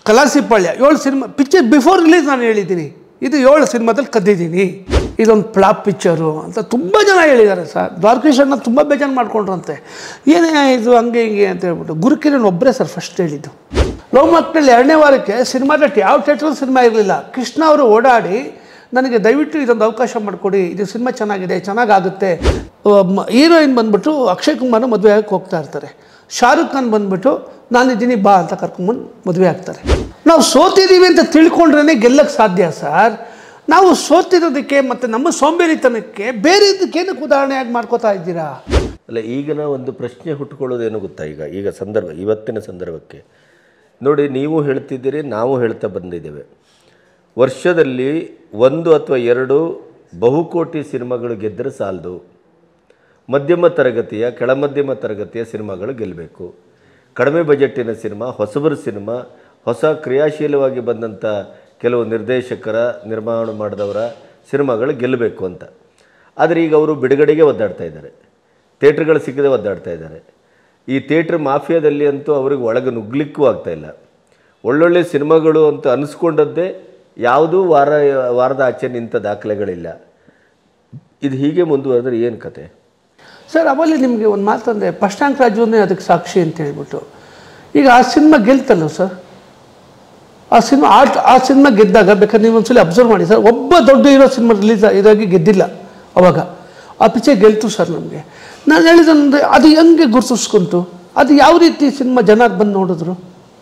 ಕಲಾಸಿಪಾಳ್ಯ ಏಳು cinema picture before release ನಾನು ಹೇಳಿದ್ದೀನಿ ಇದು ಏಳು ಸಿನಿಮಾದಲ್ಲಿ ಕದ್ದಿದ್ದೀನಿ ಇದೊಂದು ಫ್ಲಾಪ್ ಪಿಕ್ಚರು ಅಂತ ತುಂಬ ಜನ ಹೇಳಿದ್ದಾರೆ ಸರ್ ದ್ವಾರಕೀಶಣ್ಣ ತುಂಬ ಬೇಜಾರು ಮಾಡ್ಕೊಂಡ್ರಂತೆ ಏನೇ ಇದು ಹಂಗೆ ಹಿಂಗೆ ಅಂತ ಹೇಳ್ಬಿಟ್ಟು ಗುರುಕಿರಣ್ ಒಬ್ಬರೇ ಸರ್ ಫಸ್ಟ್ ಹೇಳಿದ್ದು ಲವ್ ಮಕ್ಕಳಲ್ಲಿ ಎರಡನೇ ವಾರಕ್ಕೆ ಸಿನಿಮಾ ಡಟ್ ಯಾವ ಥಿಯೇಟ್ರಲ್ಲಿ ಸಿನಿಮಾ ಇರಲಿಲ್ಲ ಕೃಷ್ಣ ಅವರು ಓಡಾಡಿ ನನಗೆ ದಯವಿಟ್ಟು ಇದೊಂದು ಅವಕಾಶ ಮಾಡಿಕೊಡಿ ಇದು ಸಿನಿಮಾ ಚೆನ್ನಾಗಿದೆ ಚೆನ್ನಾಗಾಗುತ್ತೆ ಹೀರೋಯಿನ್ ಬಂದ್ಬಿಟ್ಟು ಅಕ್ಷಯ್ ಕುಮಾರ್ನ ಮದುವೆ ಆಗಕ್ಕೆ ಹೋಗ್ತಾ ಇರ್ತಾರೆ ಶಾರುಖ್ ಖಾನ್ ಬಂದ್ಬಿಟ್ಟು ನಾನಿದ್ದೀನಿ ಬಾ ಅಂತ ಕರ್ಕೊಂಬಂದು ಮದುವೆ ಆಗ್ತಾರೆ ನಾವು ಸೋತಿದ್ದೀವಿ ಅಂತ ತಿಳ್ಕೊಂಡ್ರೇ ಗೆಲ್ಲಕ್ಕೆ ಸಾಧ್ಯ ಸರ್ ನಾವು ಸೋತಿರೋದಕ್ಕೆ ಮತ್ತು ನಮ್ಮ ಸೋಂಬೇರಿತನಕ್ಕೆ ಬೇರೆ ಇದಕ್ಕೇನಕ್ಕೆ ಉದಾಹರಣೆಯಾಗಿ ಮಾಡ್ಕೋತಾ ಇದ್ದೀರಾ ಅಲ್ಲ ಈಗಿನ ಒಂದು ಪ್ರಶ್ನೆ ಹುಟ್ಟುಕೊಳ್ಳೋದೇನು ಗೊತ್ತಾ ಈಗ ಈಗ ಸಂದರ್ಭ ಇವತ್ತಿನ ಸಂದರ್ಭಕ್ಕೆ ನೋಡಿ ನೀವು ಹೇಳ್ತಿದ್ದೀರಿ ನಾವು ಹೇಳ್ತಾ ಬಂದಿದ್ದೇವೆ ವರ್ಷದಲ್ಲಿ ಒಂದು ಅಥವಾ ಎರಡು ಬಹುಕೋಟಿ ಸಿನಿಮಾಗಳು ಗೆದ್ದರೆ ಸಾಲದು ಮಧ್ಯಮ ತರಗತಿಯ ಕೆಳಮಧ್ಯಮ ತರಗತಿಯ ಸಿನಿಮಾಗಳು ಗೆಲ್ಲಬೇಕು ಕಡಿಮೆ ಬಜೆಟ್ಟಿನ ಸಿನಿಮಾ ಹೊಸಬರ ಸಿನಿಮಾ ಹೊಸ ಕ್ರಿಯಾಶೀಲವಾಗಿ ಬಂದಂಥ ಕೆಲವು ನಿರ್ದೇಶಕರ ನಿರ್ಮಾಣ ಮಾಡಿದವರ ಸಿನಿಮಾಗಳು ಗೆಲ್ಲಬೇಕು ಅಂತ ಆದರೆ ಈಗ ಅವರು ಬಿಡುಗಡೆಗೆ ಒದ್ದಾಡ್ತಾ ಇದ್ದಾರೆ ಥಿಯೇಟ್ರ್ಗಳು ಸಿಕ್ಕದೆ ಒದ್ದಾಡ್ತಾ ಇದ್ದಾರೆ ಈ ಥಿಯೇಟ್ರ್ ಮಾಫಿಯಾದಲ್ಲಿ ಅಂತೂ ಅವ್ರಿಗೆ ಒಳಗೆ ನುಗ್ಲಿಕ್ಕೂ ಆಗ್ತಾ ಇಲ್ಲ ಒಳ್ಳೊಳ್ಳೆ ಸಿನಿಮಾಗಳು ಅಂತ ಅನಿಸ್ಕೊಂಡದ್ದೇ ಯಾವುದೂ ವಾರ ವಾರದ ಆಚೆ ನಿಂತ ದಾಖಲೆಗಳಿಲ್ಲ ಇದು ಹೀಗೆ ಮುಂದುವರೆದ್ರೆ ಏನು ಕತೆ ಸರ್ ಅವಲ್ಲಿ ನಿಮಗೆ ಒಂದು ಮಾತಂದೆ ಪಶ್ಚಾಂಕ್ ರಾಜುವನ್ನೇ ಅದಕ್ಕೆ ಸಾಕ್ಷಿ ಅಂತ ಹೇಳ್ಬಿಟ್ಟು ಈಗ ಆ ಸಿನಿಮಾ ಗೆಲ್ತಲ್ಲ ಸರ್ ಆ ಸಿನಿಮಾ ಆ ಆ ಸಿನಿಮಾ ಗೆದ್ದಾಗ ಬೇಕಾದ್ರೆ ನೀವು ಒಂದ್ಸಲ ಅಬ್ಸರ್ವ್ ಮಾಡಿ ಸರ್ ಒಬ್ಬ ದೊಡ್ಡ ಹೀರೋ ಸಿನಿಮಾ ರಿಲೀಸ್ ಇದಾಗಿ ಗೆದ್ದಿಲ್ಲ ಅವಾಗ ಆ ಪಿಕ್ಚರ್ ಗೆಲ್ತು ಸರ್ ನಮಗೆ ನಾನು ಹೇಳಿದಂದ್ರೆ ಅದು ಹೆಂಗೆ ಗುರುತಿಸ್ಕೊಂತು ಅದು ಯಾವ ರೀತಿ ಸಿನಿಮಾ ಜನ ಬಂದು ನೋಡಿದ್ರು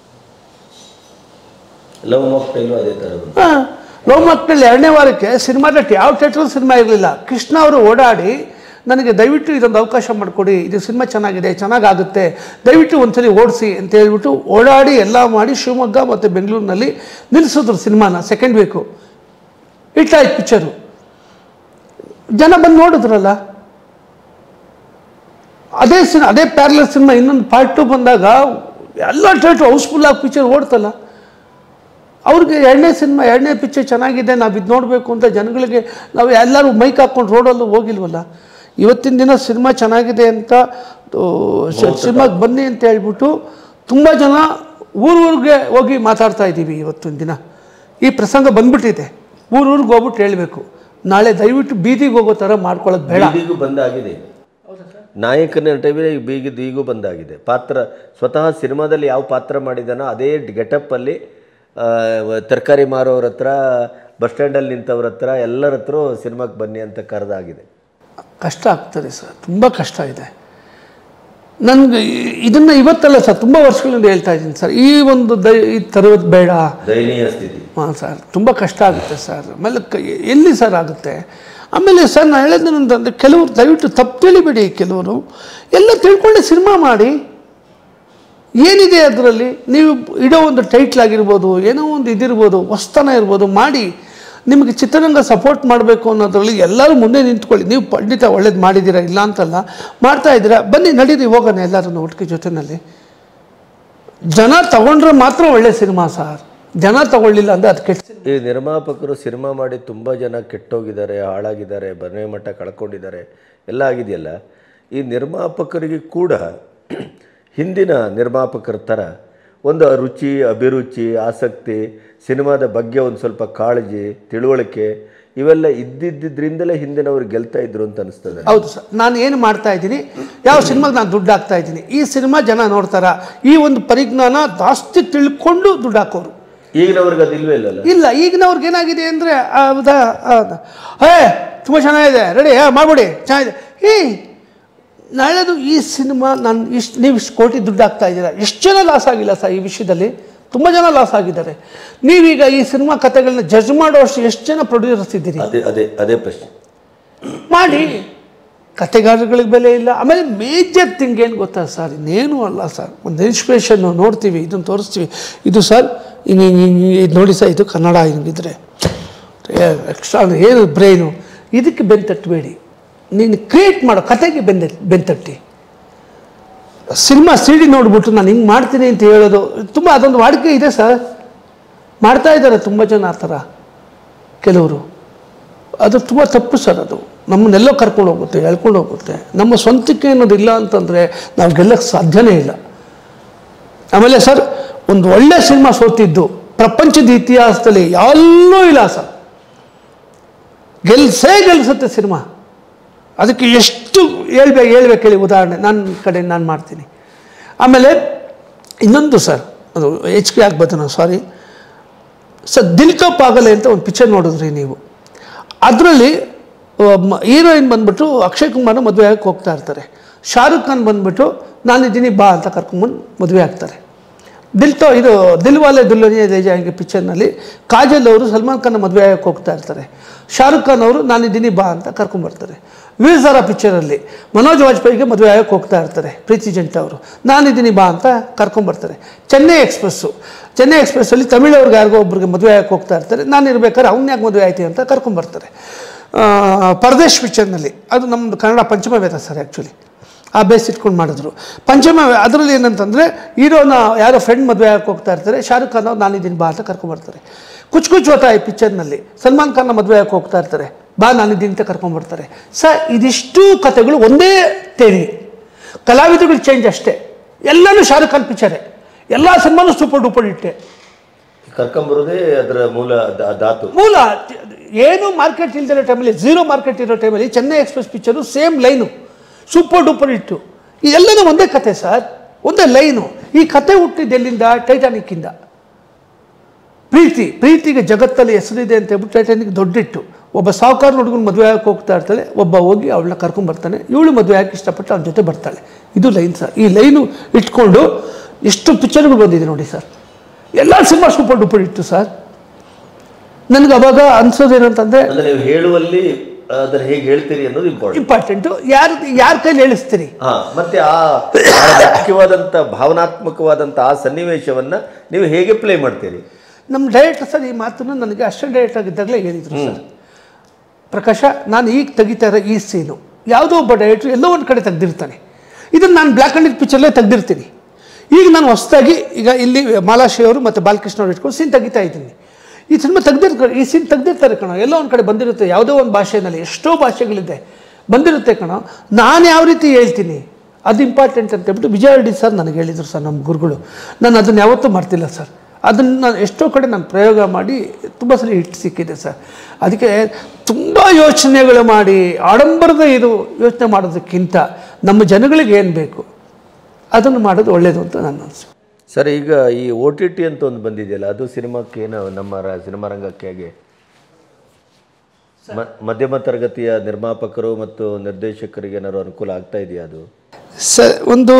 ಲವ್ ಮಾಕ್ಟೈಲು ಅದೇ ಥರ ಬಂತು. ಹಾಂ ಲವ್ ಮಕ್ಕಳಲ್ಲಿ ಎರಡನೇ ವಾರಕ್ಕೆ ಸಿನಿಮಾ ಡಟ್ ಯಾವ ಥಿಯೇಟ್ರಲ್ಲಿ ಸಿನಿಮಾ ಇರಲಿಲ್ಲ ಕೃಷ್ಣ ಅವರು ಓಡಾಡಿ ನನಗೆ ದಯವಿಟ್ಟು ಇದೊಂದು ಅವಕಾಶ ಮಾಡಿಕೊಡಿ ಇದು ಸಿನಿಮಾ ಚೆನ್ನಾಗಿದೆ ಚೆನ್ನಾಗಾಗುತ್ತೆ ದಯವಿಟ್ಟು ಒಂದ್ಸಲಿ ಓಡಿಸಿ ಅಂತ ಹೇಳ್ಬಿಟ್ಟು ಓಡಾಡಿ ಎಲ್ಲ ಮಾಡಿ ಶಿವಮೊಗ್ಗ ಮತ್ತು ಬೆಂಗಳೂರಿನಲ್ಲಿ ನಿಲ್ಲಿಸಿದ್ರು ಸಿನಿಮಾನ ಸೆಕೆಂಡ್ ವೀಕು ಹಿಟ್ಟಾಯ್ತು ಪಿಕ್ಚರು ಜನ ಬಂದು ನೋಡಿದ್ರಲ್ಲ ಅದೇ ಸಿನ್ ಅದೇ ಪ್ಯಾರಲರ್ ಸಿನಿಮಾ ಇನ್ನೊಂದು ಪಾರ್ಟ್ ಟು ಬಂದಾಗ ಎಲ್ಲ ಥಿಯೇಟ್ರ್ ಹೌಸ್ಫುಲ್ ಆಗಿ ಪಿಕ್ಚರ್ ಓಡ್ತಲ್ಲ ಅವ್ರಿಗೆ ಎರಡನೇ ಸಿನಿಮಾ ಎರಡನೇ ಪಿಕ್ಚರ್ ಚೆನ್ನಾಗಿದೆ ನಾವು ಇದು ನೋಡಬೇಕು ಅಂತ ಜನಗಳಿಗೆ ನಾವು ಎಲ್ಲರೂ ಮೈಕ್ ಹಾಕ್ಕೊಂಡು ರೋಡಲ್ಲೂ ಹೋಗಿಲ್ವಲ್ಲ ಇವತ್ತಿನ ದಿನ ಸಿನಿಮಾ ಚೆನ್ನಾಗಿದೆ ಅಂತ ಸಿನಿಮಾಗೆ ಬನ್ನಿ ಅಂತ ಹೇಳ್ಬಿಟ್ಟು ತುಂಬ ಜನ ಊರೂರಿಗೆ ಹೋಗಿ ಮಾತಾಡ್ತಾ ಇದ್ದೀವಿ ಇವತ್ತಿನ ದಿನ ಈ ಪ್ರಸಂಗ ಬಂದ್ಬಿಟ್ಟಿದೆ ಊರೂರಿಗೆ ಹೋಗ್ಬಿಟ್ಟು ಹೇಳಬೇಕು ನಾಳೆ ದಯವಿಟ್ಟು ಬೀದಿಗೆ ಹೋಗೋ ಥರ ಮಾಡ್ಕೊಳ್ಳೋದು ಬೇಡ ಬೀದಿಗೂ ಬಂದಾಗಿದೆ ನಾಯಕನ ನಟವೇ ಬೀಗಿದ್ದು ಈಗೂ ಬಂದಾಗಿದೆ ಪಾತ್ರ ಸ್ವತಃ ಸಿನಿಮಾದಲ್ಲಿ ಯಾವ ಪಾತ್ರ ಮಾಡಿದಾನೋ ಅದೇ ಗೆಟಪ್ಪಲ್ಲಿ ತರಕಾರಿ ಮಾರೋರ ಹತ್ರ ಬಸ್ ಸ್ಟ್ಯಾಂಡಲ್ಲಿ ನಿಂತವ್ರ ಹತ್ರ ಎಲ್ಲರ ಹತ್ರ ಸಿನಿಮಾಕ್ಕೆ ಬನ್ನಿ ಅಂತ ಕರೆದಾಗಿದೆ ಕಷ್ಟ ಆಗ್ತದೆ ಸರ್ ತುಂಬ ಕಷ್ಟ ಇದೆ ನನಗೆ ಇದನ್ನು ಇವತ್ತಲ್ಲ ಸರ್ ತುಂಬ ವರ್ಷಗಳಿಂದ ಹೇಳ್ತಾ ಇದ್ದೀನಿ ಸರ್ ಈ ಒಂದು ದೈ ಈ ತರೋದು ಬೇಡ ದಯನೀಯ ಸ್ಥಿತಿ ಹಾಂ ಸರ್ ತುಂಬ ಕಷ್ಟ ಆಗುತ್ತೆ ಸರ್ ಆಮೇಲೆ ಕ ಎಲ್ಲಿ ಸರ್ ಆಗುತ್ತೆ ಆಮೇಲೆ ಸರ್ ನಾನು ಹೇಳೋದು ಅಂತಂದರೆ ಕೆಲವರು ದಯವಿಟ್ಟು ತಪ್ಪು ತಿಳಿಬೇಡಿ ಕೆಲವರು ಎಲ್ಲ ತಿಳ್ಕೊಂಡೆ ಸಿನಿಮಾ ಮಾಡಿ ಏನಿದೆ ಅದರಲ್ಲಿ ನೀವು ಇಡೋ ಒಂದು ಟೈಟ್ಲ್ ಆಗಿರ್ಬೋದು ಏನೋ ಒಂದು ಇದಿರ್ಬೋದು ಹೊಸ್ತನ ಇರ್ಬೋದು ಮಾಡಿ ನಿಮಗೆ ಚಿತ್ರರಂಗ ಸಪೋರ್ಟ್ ಮಾಡಬೇಕು ಅನ್ನೋದ್ರಲ್ಲಿ ಎಲ್ಲರೂ ಮುಂದೆ ನಿಂತ್ಕೊಳ್ಳಿ ನೀವು ಖಂಡಿತ ಒಳ್ಳೇದು ಮಾಡಿದ್ದೀರಾ ಇಲ್ಲ ಅಂತಲ್ಲ ಮಾಡ್ತಾ ಇದ್ದೀರಾ ಬನ್ನಿ ನಡೀರಿ ಹೋಗೋಣ ಎಲ್ಲರೂ ಒಟ್ಟಿಗೆ ಜೊತೆಯಲ್ಲಿ ಜನ ತಗೊಂಡ್ರೆ ಮಾತ್ರ ಒಳ್ಳೆ ಸಿನಿಮಾ ಸರ್ ಜನ ತಗೊಳ್ಳಿಲ್ಲ ಅಂದರೆ ಅದು ಕೆಟ್ಟ ಈ ನಿರ್ಮಾಪಕರು ಸಿನಿಮಾ ಮಾಡಿ ತುಂಬ ಜನ ಕೆಟ್ಟೋಗಿದ್ದಾರೆ ಹಾಳಾಗಿದ್ದಾರೆ ಬನೆ ಮಟ್ಟ ಕಳ್ಕೊಂಡಿದ್ದಾರೆ ಎಲ್ಲ ಆಗಿದೆಯಲ್ಲ ಈ ನಿರ್ಮಾಪಕರಿಗೆ ಕೂಡ ಹಿಂದಿನ ನಿರ್ಮಾಪಕರ ಥರ ಒಂದು ರುಚಿ ಅಭಿರುಚಿ ಆಸಕ್ತಿ ಸಿನಿಮಾದ ಬಗ್ಗೆ ಒಂದು ಸ್ವಲ್ಪ ಕಾಳಜಿ ತಿಳುವಳಿಕೆ ಇವೆಲ್ಲ ಇದ್ದಿದ್ದರಿಂದಲೇ ಹಿಂದಿನವ್ರು ಗೆಲ್ತಾ ಇದ್ರು ಅಂತ ಅನಿಸ್ತದೆ ಹೌದು ಸರ್ ನಾನು ಏನು ಮಾಡ್ತಾ ಇದ್ದೀನಿ ಯಾವ ಸಿನಿಮಾಗೆ ನಾನು ದುಡ್ಡು ಹಾಕ್ತಾ ಇದ್ದೀನಿ ಈ ಸಿನಿಮಾ ಜನ ನೋಡ್ತಾರ ಈ ಒಂದು ಪರಿಜ್ಞಾನ ಜಾಸ್ತಿ ತಿಳ್ಕೊಂಡು ದುಡ್ಡು ಹಾಕೋರು ಈಗಿನವ್ರಿಗೆ ಅದು ಇಲ್ವೇ ಇಲ್ಲಲ್ಲ ಇಲ್ಲ ಈಗಿನವ್ರಿಗೆ ಏನಾಗಿದೆ ಅಂದರೆ ಹೇ ತುಂಬ ಚೆನ್ನಾಗಿದೆ ರೆಡಿ ಹಾಂ ಮಾಡ್ಬಿಡಿ ಚೆನ್ನಾಗಿದೆ ಏ ನಾಳೆದು ಈ ಸಿನಿಮಾ ನಾನು ಇಷ್ಟು ನೀವು ಇಷ್ಟು ಕೋಟಿ ದುಡ್ಡು ಹಾಕ್ತಾ ಇದ್ದೀರಾ ಎಷ್ಟು ಜನ ಲಾಸ್ ಆಗಿಲ್ಲ ಸರ್ ಈ ವಿಷಯದಲ್ಲಿ ತುಂಬ ಜನ ಲಾಸ್ ಆಗಿದ್ದಾರೆ ನೀವೀಗ ಈ ಸಿನಿಮಾ ಕಥೆಗಳನ್ನ ಜಡ್ಜ್ ಮಾಡೋಷ್ಟು ಎಷ್ಟು ಜನ ಪ್ರೊಡ್ಯೂಸರ್ಸ್ ಇದ್ದೀರಿ ಅದೇ ಅದೇ ಅದೇ ಪ್ರಶ್ನೆ ಮಾಡಿ ಕತೆಗಾರಗಳಿಗೆ ಬೆಲೆ ಇಲ್ಲ ಆಮೇಲೆ ಮೇಜರ್ ಥಿಂಗ್ ಏನು ಗೊತ್ತಾ ಸರ್ ಇನ್ನೇನು ಅಲ್ಲ ಸರ್ ಒಂದು ಇನ್ಸ್ಪಿರೇಷನ್ನು ನೋಡ್ತೀವಿ ಇದನ್ನು ತೋರಿಸ್ತೀವಿ ಇದು ಸರ್ ಹಿಂಗೆ ಹಿಂಗೆ ಹಿಂಗೆ ಇದು ನೋಡಿ ಸರ್ ಇದು ಕನ್ನಡ ಹಿಂಗಿದ್ರೆ ಎಕ್ಸ್ಟ್ರಾ ಏನು ಬ್ರೈನು ಇದಕ್ಕೆ ಬೆಂತಟ್ಟಬೇಡಿ ನೀನು ಕ್ರಿಯೇಟ್ ಮಾಡೋ ಕತೆಗೆ ಬೆಂದ ಬೆಂತಟ್ಟಿ ಸಿನಿಮಾ ಸಿ ಡಿ ನೋಡ್ಬಿಟ್ಟು ನಾನು ಹಿಂಗೆ ಮಾಡ್ತೀನಿ ಅಂತ ಹೇಳೋದು ತುಂಬ ಅದೊಂದು ವಾಡಿಕೆ ಇದೆ ಸರ್ ಮಾಡ್ತಾ ಇದ್ದಾರೆ ತುಂಬ ಜನ ಆ ಥರ ಕೆಲವರು ಅದು ತುಂಬ ತಪ್ಪು ಸರ್ ಅದು ನಮ್ಮನ್ನೆಲ್ಲೋ ಕರ್ಕೊಂಡು ಹೋಗುತ್ತೆ ಎಳ್ಕೊಂಡು ಹೋಗುತ್ತೆ ನಮ್ಮ ಸ್ವಂತಕ್ಕೆ ಅನ್ನೋದು ಇಲ್ಲ ಅಂತಂದರೆ ನಾವು ಗೆಲ್ಲಕ್ಕೆ ಸಾಧ್ಯನೇ ಇಲ್ಲ ಆಮೇಲೆ ಸರ್ ಒಂದು ಒಳ್ಳೆ ಸಿನಿಮಾ ಸೋತಿದ್ದು ಪ್ರಪಂಚದ ಇತಿಹಾಸದಲ್ಲಿ ಎಲ್ಲೂ ಇಲ್ಲ ಸರ್ ಗೆಲ್ಸೇ ಗೆಲ್ಸುತ್ತೆ ಸಿನಿಮಾ ಅದಕ್ಕೆ ಎಷ್ಟು ಹೇಳ್ಬೇಕು ಹೇಳ್ಬೇಕು ಹೇಳಿ ಉದಾಹರಣೆ ನನ್ನ ಕಡೆ ನಾನು ಮಾಡ್ತೀನಿ ಆಮೇಲೆ ಇನ್ನೊಂದು ಸರ್ ಅದು ಹೆಚ್ಚಿಗೆ ಆಗ್ಬೋದು ನಾವು ಸಾರಿ ಸರ್ ದಿಲ್ ಕಾ ಪಾಗಲೆ ಅಂತ ಒಂದು ಪಿಕ್ಚರ್ ನೋಡಿದ್ರಿ ನೀವು ಅದರಲ್ಲಿ ಹೀರೋಯಿನ್ ಬಂದ್ಬಿಟ್ಟು ಅಕ್ಷಯ್ ಕುಮಾರ್ ಮದುವೆ ಆಗಕ್ಕೆ ಹೋಗ್ತಾ ಇರ್ತಾರೆ ಶಾರುಖ್ ಖಾನ್ ಬಂದ್ಬಿಟ್ಟು ನಾನಿದ್ದೀನಿ ಬಾ ಅಂತ ಕರ್ಕೊಂಬಂದು ಮದುವೆ ಆಗ್ತಾರೆ ದಿಲ್ ತೋ ಇದು ದಿಲ್ವಾಲೆ ದುಲ್ಹನಿಯ ಲೇ ಜಾಯಂಗೆ ಪಿಕ್ಚರ್ನಲ್ಲಿ ಕಾಜಲ್ ಅವರು ಸಲ್ಮಾನ್ ಖಾನ್ ಮದುವೆ ಆಗಕ್ಕೆ ಹೋಗ್ತಾ ಇರ್ತಾರೆ ಶಾರುಖ್ ಖಾನ್ ಅವರು ನಾನಿದ್ದೀನಿ ಬಾ ಅಂತ ಕರ್ಕೊಂಬರ್ತಾರೆ ವೀರ್ಸಾರ ಪಿಕ್ಚರಲ್ಲಿ ಮನೋಜ್ ವಾಜಪೇಯಿಗೆ ಮದುವೆ ಆಗಕ್ಕೆ ಹೋಗ್ತಾ ಇರ್ತಾರೆ ಪ್ರೀತಿ ಜಂಟ ಅವರು ನಾನಿದ್ದೀನಿ ಬಾ ಅಂತ ಕರ್ಕೊಂಬರ್ತಾರೆ ಚೆನ್ನೈ ಎಕ್ಸ್ಪ್ರೆಸ್ಸು ಚೆನ್ನೈ ಎಕ್ಸ್ಪ್ರೆಸ್ಸಲ್ಲಿ ತಮಿಳವ್ರಿಗೆ ಯಾರಿಗೋ ಒಬ್ರಿಗೆ ಮದುವೆ ಆಗಕ್ಕೆ ಹೋಗ್ತಾ ಇರ್ತಾರೆ ನಾನು ಇರ್ಬೇಕಾದ್ರೆ ಅವ್ನ ಯಾಕೆ ಮದುವೆ ಆಯ್ತು ಅಂತ ಕರ್ಕೊಂಬರ್ತಾರೆ ಆ, ಪರದೇಶ್ ಪಿಕ್ಚರ್ನಲ್ಲಿ ಅದು ನಮ್ಮದು ಕನ್ನಡ ಪಂಚಮ ವೇದ ಸರ್ ಆ್ಯಕ್ಚುಲಿ ಆ ಬೇಸ್ ಇಟ್ಕೊಂಡು ಮಾಡಿದ್ರು ಪಂಚಮ ಅದರಲ್ಲಿ ಏನಂತಂದರೆ ಹೀರೋನ ಯಾರೋ ಫ್ರೆಂಡ್ ಮದುವೆ ಆಗಕ್ಕೆ ಹೋಗ್ತಾ ಇರ್ತಾರೆ ಶಾರುಖ್ ಖಾನ್ ಅವ್ರು ನಾನಿದ್ದೀನಿ ಬಾ ಅಂತ ಕರ್ಕೊಂಬರ್ತಾರೆ ಕುಚ್ ಕುಚ್ ಹೋತಾ ಈ ಪಿಕ್ಚರ್ನಲ್ಲಿ ಸಲ್ಮಾನ್ ಖಾನ್ನ ಮದುವೆ ಆಗಕ್ಕೆ ಹೋಗ್ತಾ ಇರ್ತಾರೆ ಬಾ ನಾನಿದ್ದೀನಿ ಅಂತ ಕರ್ಕೊಂಬರ್ತಾರೆ ಸರ್ ಇದಿಷ್ಟು ಕಥೆಗಳು ಒಂದೇ ತೇರಿ ಕಲಾವಿದಗಳು ಚೇಂಜ್ ಅಷ್ಟೇ ಎಲ್ಲನೂ ಶಾರುಖ್ ಖಾನ್ ಪಿಕ್ಚರೇ ಎಲ್ಲ ಸಿನಿಮಾನು ಸೂಪರ್ ಡೂಪರ್ ಇಟ್ಟೆ ಕರ್ಕೊಂಬರೋದೇ ಅದರ ಮೂಲ ದ- ಧಾತು ಮೂಲ ಏನು ಮಾರ್ಕೆಟ್ ಇಲ್ದಿರೋ ಟೈಮಲ್ಲಿ ಝೀರೋ ಮಾರ್ಕೆಟ್ ಇರೋ ಟೈಮಲ್ಲಿ Chennai express picture same line super duper ಇಟ್ಟು ಇದೆಲ್ಲನೂ ಒಂದೇ ಕತೆ ಸರ್ ಒಂದೇ ಲೈನು ಈ ಕತೆ ಹುಟ್ಟಿದ್ದು ಎಲ್ಲಿಂದ ಟೈಟಾನಿಕ್ಕಿಂದ ಪ್ರೀತಿ ಪ್ರೀತಿಗೆ ಜಗತ್ತಲ್ಲಿ ಹೆಸರಿದೆ ಅಂತ ಹೇಳ್ಬಿಟ್ಟು ಟೈಟಾನಿಕ್ ದೊಡ್ಡಿಟ್ಟು ಒಬ್ಬ ಸಾಹುಕಾರ ಹುಡುಗನ ಮದುವೆ ಆಗಕ್ಕೆ ಹೋಗ್ತಾ ಇರ್ತಾಳೆ ಒಬ್ಬ ಹೋಗಿ ಅವಳನ್ನ ಕರ್ಕೊಂಬರ್ತಾನೆ ಇವಳು ಮದುವೆ ಆಗಕ್ಕೆ ಇಷ್ಟಪಟ್ಟು ಅವನ ಜೊತೆ ಬರ್ತಾಳೆ ಇದು ಲೈನ್ ಸರ್ ಈ ಲೈನು ಇಟ್ಕೊಂಡು ಎಷ್ಟು ಪಿಕ್ಚರ್ಗಳು ಬಂದಿದೆ ನೋಡಿ ಸರ್ ಎಲ್ಲ ಸಿನಿಮಾ ಸೂಪರ್ ಡೂಪರ್ ಇತ್ತು ಸರ್ ನನಗೆ ಅವಾಗ ಅನ್ಸೋದೇನಂತಂದರೆ ಅಂದ್ರೆ ನೀವು ಹೇಳುವಲ್ಲಿ ಅದನ್ನ ಹೇಗೆ ಹೇಳ್ತೀರಿ ಅನ್ನೋದು ಇಂಪಾರ್ಟೆಂಟ್ ಇಂಪಾರ್ಟೆಂಟು ಯಾರು ಯಾರ ಕೈಲಿ ಹೇಳಿಸ್ತೀರಿ ಹಾ ಮತ್ತೆ ಆ ಆ ಮುಖ್ಯವಾದಂತ ಭಾವನಾತ್ಮಕವಾದಂತ ಆ ಸನ್ನಿವೇಶವನ್ನ ನೀವು ಹೇಗೆ ಪ್ಲೇ ಮಾಡ್ತೀರಿ ನಮ್ಮ ಡೈರೆಕ್ಟರ್ ಸರ್ ಈ ಮಾತನ್ನು ನನಗೆ ಅಸಿಸ್ಟೆಂಟ್ ಡೈರೆಕ್ಟರ್ ಆಗಿದ್ದಾಗಲೇ ಹೇಳಿದರು ಸರ್ ಪ್ರಕಾಶ ನಾನು ಈಗ ತೆಗಿತಾ ಇರೋ ಈ ಸೀನು ಯಾವುದೋ ಒಬ್ಬ ಡೈರೆಕ್ಟ್ರು ಎಲ್ಲೋ ಒಂದು ಕಡೆ ತೆಗ್ದಿರ್ತಾನೆ ಇದನ್ನು ನಾನು ಬ್ಲ್ಯಾಕ್ ಆ್ಯಂಡ್ ವೈಟ್ ಪಿಕ್ಚರ್ಲೇ ತೆಗ್ದಿರ್ತೀನಿ ಈಗ ನಾನು ಹೊಸದಾಗಿ ಈಗ ಇಲ್ಲಿ ಮಾಲಾಶ್ರೀ ಅವರು ಮತ್ತು ಬಾಲಕೃಷ್ಣ ಅವರು ಇಟ್ಕೊಂಡು ಸೀನ್ ತೆಗಿತಾ ಇದ್ದೀನಿ ಈ ಸಿನಿಮಾ ತೆಗ್ದಿರ್ತಾರೆ ಈ ಸೀನ್ ತೆಗ್ದಿರ್ತಾರೆ ಕಣೋ ಎಲ್ಲೋ ಒಂದು ಕಡೆ ಬಂದಿರುತ್ತೆ ಯಾವುದೋ ಒಂದು ಭಾಷೆಯಲ್ಲಿ ಎಷ್ಟೋ ಭಾಷೆಗಳಿದೆ ಬಂದಿರುತ್ತೆ ಕಣೋ ನಾನು ಯಾವ ರೀತಿ ಹೇಳ್ತೀನಿ ಅದು ಇಂಪಾರ್ಟೆಂಟ್ ಅಂತ ಹೇಳ್ಬಿಟ್ಟು ವಿಜಯ ರೆಡ್ಡಿ ಸರ್ ನನಗೆ ಹೇಳಿದರು ಸರ್ ನಮ್ಮ ಗುರುಗಳು ನಾನು ಅದನ್ನು ಯಾವತ್ತೂ ಮಾಡ್ತಿಲ್ಲ ಸರ್ ಅದನ್ನು ನಾನು ಎಷ್ಟೋ ಕಡೆ ನಾನು ಪ್ರಯೋಗ ಮಾಡಿ ತುಂಬ ಸಲ ಹಿಟ್ ಸಿಕ್ಕಿದೆ ಸರ್ ಅದಕ್ಕೆ ತುಂಬ ಯೋಚನೆಗಳು ಮಾಡಿ ಆಡಂಬರದ ಇದು ಯೋಚನೆ ಮಾಡೋದಕ್ಕಿಂತ ನಮ್ಮ ಜನಗಳಿಗೆ ಏನು ಬೇಕು ಅದನ್ನು ಮಾಡೋದು ಒಳ್ಳೆಯದು ಅಂತ ನನ್ನ ಅನಿಸು ಸರ್ ಈಗ ಈ ಓ ಟಿ ಟಿ ಅಂತ ಒಂದು ಬಂದಿದೆಯಲ್ಲ ಅದು ಸಿನಿಮಾಕ್ಕೆ ಏನು ನಮ್ಮ ರ- ಸಿನಿಮಾ ರಂಗಕ್ಕೆ ಹೇಗೆ ಮ- ಮಧ್ಯಮ ತರಗತಿಯ ನಿರ್ಮಾಪಕರು ಮತ್ತು ನಿರ್ದೇಶಕರಿಗೆ ಏನಾದ್ರು ಅನುಕೂಲ ಆಗ್ತಾ ಇದೆಯಾ ಅದು ಸ ಒಂದು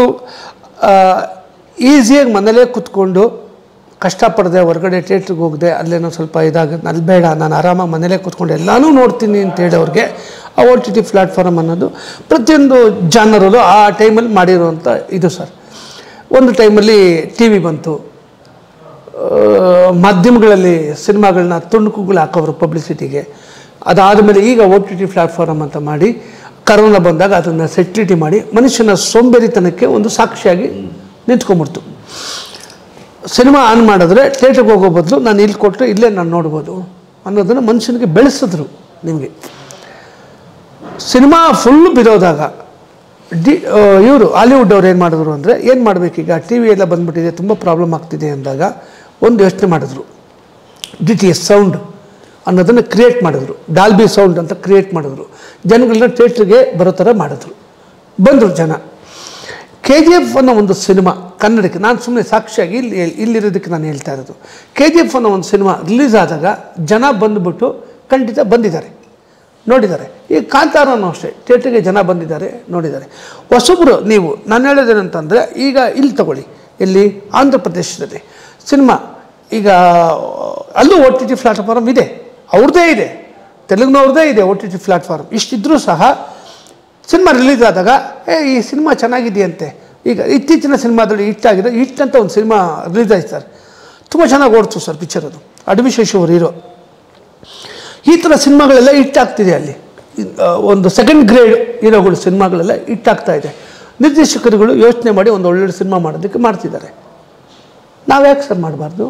ಈಸಿಯಾಗಿ ಮನೇಲೇ ಕೂತ್ಕೊಂಡು ಕಷ್ಟಪಡದೆ ಹೊರಗಡೆ ಥಿಯೇಟ್ರಿಗೆ ಹೋಗದೆ ಅಲ್ಲೇನೋ ಸ್ವಲ್ಪ ಇದಾಗ ಅಲ್ಲಿ ಬೇಡ ನಾನು ಆರಾಮಾಗಿ ಮನೇಲೇ ಕೂತ್ಕೊಂಡು ಎಲ್ಲನೂ ನೋಡ್ತೀನಿ ಅಂತ ಹೇಳೋರಿಗೆ ಆ ಓ ಟಿ ಟಿ ಪ್ಲ್ಯಾಟ್ಫಾರ್ಮ್ ಅನ್ನೋದು ಪ್ರತಿಯೊಂದು ಜಾನರಲ್ಲೂ ಆ ಟೈಮಲ್ಲಿ ಮಾಡಿರುವಂಥ ಇದು ಸರ್ ಒಂದು ಟೈಮಲ್ಲಿ ಟಿ ವಿ ಬಂತು ಆ, ಮಾಧ್ಯಮಗಳಲ್ಲಿ ಸಿನಿಮಾಗಳನ್ನ ತುಣುಕುಗಳು ಹಾಕೋರು ಪಬ್ಲಿಸಿಟಿಗೆ ಅದಾದಮೇಲೆ ಈಗ ಓ ಟಿ ಟಿ ಪ್ಲ್ಯಾಟ್ಫಾರ್ಮ್ ಅಂತ ಮಾಡಿ ಕರೋನಾ ಬಂದಾಗ ಅದನ್ನು ಸೆಟ್ರಿಟಿ ಮಾಡಿ ಮನುಷ್ಯನ ಸೋಂಬೇರಿತನಕ್ಕೆ ಒಂದು ಸಾಕ್ಷಿಯಾಗಿ ನಿಂತ್ಕೊಂಡ್ಬಿಡ್ತು ಸಿನಿಮಾ ಆನ್ ಮಾಡಿದ್ರೆ ಥಿಯೇಟ್ರಿಗೆ ಹೋಗೋ ಬದಲು ನಾನು ಇಲ್ಲಿ ಕೊಟ್ಟರೆ ಇಲ್ಲೇ ನಾನು ನೋಡ್ಬೋದು ಅನ್ನೋದನ್ನು ಮನುಷ್ಯನಿಗೆ ಬೆಳೆಸಿದ್ರು ನಿಮಗೆ ಸಿನಿಮಾ ಫುಲ್ ಬಿಡೋದಾಗ ಡಿ ಇವರು ಹಾಲಿವುಡ್ ಅವ್ರು ಏನು ಮಾಡಿದ್ರು ಅಂದರೆ ಏನು ಮಾಡಬೇಕೀಗ ಟಿ ವಿ ಎಲ್ಲ ಬಂದ್ಬಿಟ್ಟಿದೆ ತುಂಬ ಪ್ರಾಬ್ಲಮ್ ಆಗ್ತಿದೆ ಅಂದಾಗ ಒಂದು ಯೋಚನೆ ಮಾಡಿದ್ರು ಡಿ ಟಿ ಎಸ್ ಸೌಂಡ್ ಅನ್ನೋದನ್ನು ಕ್ರಿಯೇಟ್ ಮಾಡಿದ್ರು ಡಾಲ್ಬಿ ಸೌಂಡ್ ಅಂತ ಕ್ರಿಯೇಟ್ ಮಾಡಿದ್ರು ಜನಗಳನ್ನ ಥಿಯೇಟ್ರಿಗೆ ಬರೋ ಥರ ಮಾಡಿದ್ರು ಬಂದರು ಜನ ಕೆ ಜಿ ಎಫ್ ಅನ್ನೋ ಒಂದು ಸಿನಿಮಾ ಕನ್ನಡಕ್ಕೆ ನಾನು ಸುಮ್ಮನೆ ಸಾಕ್ಷಿಯಾಗಿ ಇಲ್ಲಿ ಇಲ್ಲಿರೋದಕ್ಕೆ ನಾನು ಹೇಳ್ತಾ ಇರೋದು ಕೆ ಜಿ ಎಫ್ ಅನ್ನೋ ಒಂದು ಸಿನಿಮಾ ರಿಲೀಸ್ ಆದಾಗ ಜನ ಬಂದುಬಿಟ್ಟು ಖಂಡಿತ ಬಂದಿದ್ದಾರೆ ನೋಡಿದ್ದಾರೆ ಈಗ ಕಾಂತಾರನೂ ಅಷ್ಟೇ ಥಿಯೇಟ್ರಿಗೆ ಜನ ಬಂದಿದ್ದಾರೆ ನೋಡಿದ್ದಾರೆ ಹೊಸಬ್ರು ನೀವು ನಾನು ಹೇಳೋದೇನಂತಂದರೆ ಈಗ ಇಲ್ಲಿ ತಗೊಳ್ಳಿ ಇಲ್ಲಿ ಆಂಧ್ರ ಪ್ರದೇಶದಲ್ಲಿ ಸಿನಿಮಾ ಈಗ ಅಲ್ಲೂ ಓ ಟಿ ಟಿ ಪ್ಲ್ಯಾಟ್ಫಾರ್ಮ್ ಇದೆ ಅವ್ರದ್ದೇ ಇದೆ ತೆಲುಗಿನವ್ರದ್ದೇ ಇದೆ ಓ ಟಿ ಟಿ ಪ್ಲ್ಯಾಟ್ಫಾರ್ಮ್ ಇಷ್ಟಿದ್ರೂ ಸಹ ಸಿನಿಮಾ ರಿಲೀಸ್ ಆದಾಗ ಏ ಈ ಸಿನಿಮಾ ಚೆನ್ನಾಗಿದೆಯಂತೆ ಈಗ ಇತ್ತೀಚಿನ ಸಿನಿಮಾದಲ್ಲಿ ಹಿಟ್ ಆಗಿದೆ ಹಿಟ್ ಅಂತ ಒಂದು ಸಿನಿಮಾ ರಿಲೀಸ್ ಆಯ್ತು ಸರ್ ತುಂಬ ಚೆನ್ನಾಗಿ ಓಡ್ತು ಸರ್ ಪಿಕ್ಚರ್ ಅದು ಅಡವಿ ಶೇಷವರು ಹೀರೋ ಈ ಥರ ಸಿನಿಮಾಗಳೆಲ್ಲ ಹಿಟ್ ಆಗ್ತಿದೆ ಅಲ್ಲಿ ಇದ್- ಆ, ಒಂದು ಸೆಕೆಂಡ್ ಗ್ರೇಡ್ ಹೀರೋಗಳು ಸಿನಿಮಾಗಳೆಲ್ಲ ಹಿಟ್ ಆಗ್ತಾ ಇದೆ ನಿರ್ದೇಶಕರುಗಳು ಯೋಚನೆ ಮಾಡಿ ಒಂದು ಒಳ್ಳೊಳ್ಳೆ ಸಿನಿಮಾ ಮಾಡೋದಕ್ಕೆ ಮಾಡ್ತಿದ್ದಾರೆ ನಾವು ಯಾಕೆ ಸರ್ ಮಾಡಬಾರ್ದು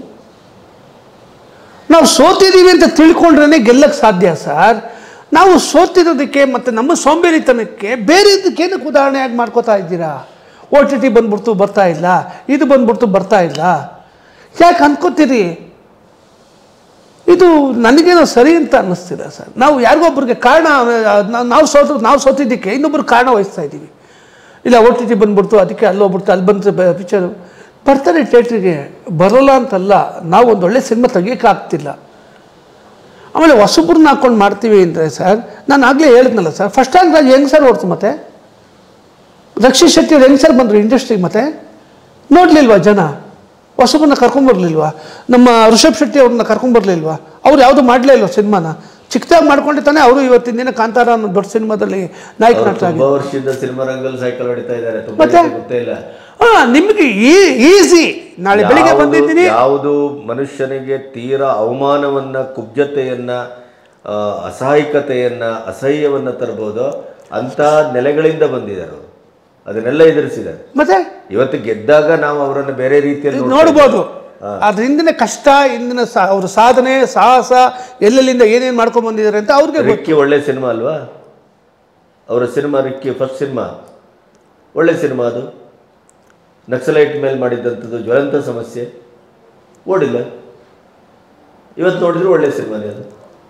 ನಾವು ಸೋತಿದ್ದೀವಿ ಅಂತ ತಿಳ್ಕೊಂಡ್ರೇ ಗೆಲ್ಲಕ್ಕೆ ಸಾಧ್ಯ ಸರ್ ನಾವು ಸೋತಿರೋದಕ್ಕೆ ಮತ್ತು ನಮ್ಮ ಸೋಂಬೇರಿತನಕ್ಕೆ ಬೇರೆ ಏನಕ್ಕೆ ಉದಾಹರಣೆಯಾಗಿ ಮಾಡ್ಕೋತಾ ಇದ್ದೀರಾ ಓ ಟಿ ಟಿ ಬಂದ್ಬಿಡ್ತು ಬರ್ತಾ ಇಲ್ಲ ಇದು ಬಂದ್ಬಿಡ್ತು ಬರ್ತಾ ಇಲ್ಲ ಯಾಕೆ ಅನ್ಕೋತೀರಿ ಇದು ನನಗೇನೋ ಸರಿ ಅಂತ ಅನ್ನಿಸ್ತಿಲ್ಲ ಸರ್ ನಾವು ಯಾರಿಗೊಬ್ಬರಿಗೆ ಕಾರಣ ನಾ- ನಾವು ಸೋತು ನಾವು ಸೋತಿದ್ದಕ್ಕೆ ಇನ್ನೊಬ್ಬರು ಕಾರಣ ವಹಿಸ್ತಾ ಇದ್ದೀವಿ ಇಲ್ಲ ಓ ಟಿ ಟಿ ಬಂದ್ಬಿಡ್ತು ಅದಕ್ಕೆ ಅಲ್ಲಿ ಹೋಗ್ಬಿಡ್ತು ಅಲ್ಲಿ ಬಂತು ಪಿಕ್ಚರು ಬರ್ತಾರೆ ಥಿಯೇಟ್ರಿಗೆ ಬರೋಲ್ಲ ಅಂತಲ್ಲ ನಾವು ಒಂದು ಒಳ್ಳೆ ಸಿನಿಮಾ ತೆಗಿಯೋಕೆ ಆಗ್ತಿಲ್ಲ ಆಮೇಲೆ ಹೊಸಬ್ರನ್ನ ಹಾಕೊಂಡು ಮಾಡ್ತೀವಿ ಅಂದರೆ ಸರ್ ನಾನು ಆಗಲೇ ಹೇಳಿದ್ನಲ್ಲ ಸರ್ ಫಸ್ಟ್ ರ್ಯಾಂಕ್ ರಾಜ್ ಹೆಂಗೆ ಸರ್ ಓಡ್ತು ಮತ್ತೆ ರಕ್ಷಿತ್ ಶೆಟ್ಟಿ ಅವ್ರು ಹೆಂಗೆ ಸರ್ ಬಂದರು ಇಂಡಸ್ಟ್ರಿಗೆ ಮತ್ತೆ ನೋಡಲಿಲ್ವಾ ಜನ ಹೊಸಬನ್ನ ಕರ್ಕೊಂಬರ್ಲಿಲ್ವಾ ನಮ್ಮ ಋಷಭ್ ಶೆಟ್ಟಿ ಅವ್ರನ್ನ ಕರ್ಕೊಂಬರ್ಲಿಲ್ವಾ ಅವ್ರು ಯಾವುದು ಮಾಡಲೇ ಇಲ್ವಾ ಸಿನಿಮಾನ ಚಿಕ್ಕದಾಗಿ ಮಾಡ್ಕೊಂಡೆ ತಾನೇ ಅವರು ಇವತ್ತಿನ ದಿನ ಕಾಂತಾರ ಅನ್ನೋ ದೊಡ್ಡ ಸಿನಿಮಾದಲ್ಲಿ ನಾಯಕ ಅವ್ರು ನಟರಾಗಿ ತುಂಬಾ ವರ್ಷದಿಂದ ಸಿನಿಮಾ ರಂಗದಲ್ಲಿ ಸೈಕಲ್ ಹೊಡಿತಾ ಇದ್ದಾರೆ ತುಂಬಾ ಮತ್ತೆ? ಜನಕ್ಕೆ ಗೊತ್ತೇ ಇಲ್ಲ ಹಾಂ ನಿಮಗೆ ಈಸಿ ನಾಳೆ ಬೆಳಿಗ್ಗೆ ಯಾವುದು- ಬಂದಿದ್ದೀನಿ ಯಾವುದು ಮನುಷ್ಯನಿಗೆ ತೀರಾ ಅವಮಾನವನ್ನ ಕುಬ್ಜತೆಯನ್ನ ಆ, ಅಸಹಾಯಕತೆಯನ್ನ ಅಸಹ್ಯವನ್ನ ತರಬಹುದೋ ಅಂತ ನೆಲೆಗಳಿಂದ ಬಂದಿದ್ದಾರೆ ಅವರು ಅದನ್ನೆಲ್ಲ ಎದುರಿಸಿದ್ದಾರೆ ಮತ್ತೆ ಇವತ್ತು ಗೆದ್ದಾಗ ನಾವು ಅವರನ್ನು ಬೇರೆ ರೀತಿಯಲ್ಲಿ ನೋಡ್ತಾ ನೋಡ್ಬೋದು ಅದ್ರ ಹಿಂದಿನ ಕಷ್ಟ ಹಿಂದಿನ ಸಾ ಅವ್ರ ಸಾಧನೆ ಸಾಹಸ ಎಲ್ಲೆಲ್ಲಿಂದ ಏನೇನು ಮಾಡ್ಕೊಂಡ್ ಬಂದಿದ್ದಾರೆ ಅಂತ ಅವ್ರಿಗೆ ಇದ್ದೀವಿ. ಗೊತ್ತು ರಿಕ್ಕಿ ಒಳ್ಳೆ ಸಿನಿಮಾ ಅಲ್ವಾ ಅವರ ಸಿನಿಮಾ ರಿಕ್ಕಿ ಫಸ್ಟ್ ಸಿನಿಮಾ ಒಳ್ಳೆ ಸಿನಿಮಾ ಅದು ನಕ್ಸಲೈಟ್ ಮೇಲೆ ಮಾಡಿದ್ದಂಥದ್ದು ಜ್ವಲಂತ ಸಮಸ್ಯೆ ಓಡಿಲ್ಲ ಇವತ್ತು ನೋಡಿದ್ರು ಒಳ್ಳೆ ಸಿನಿಮಾನೇ ಅದು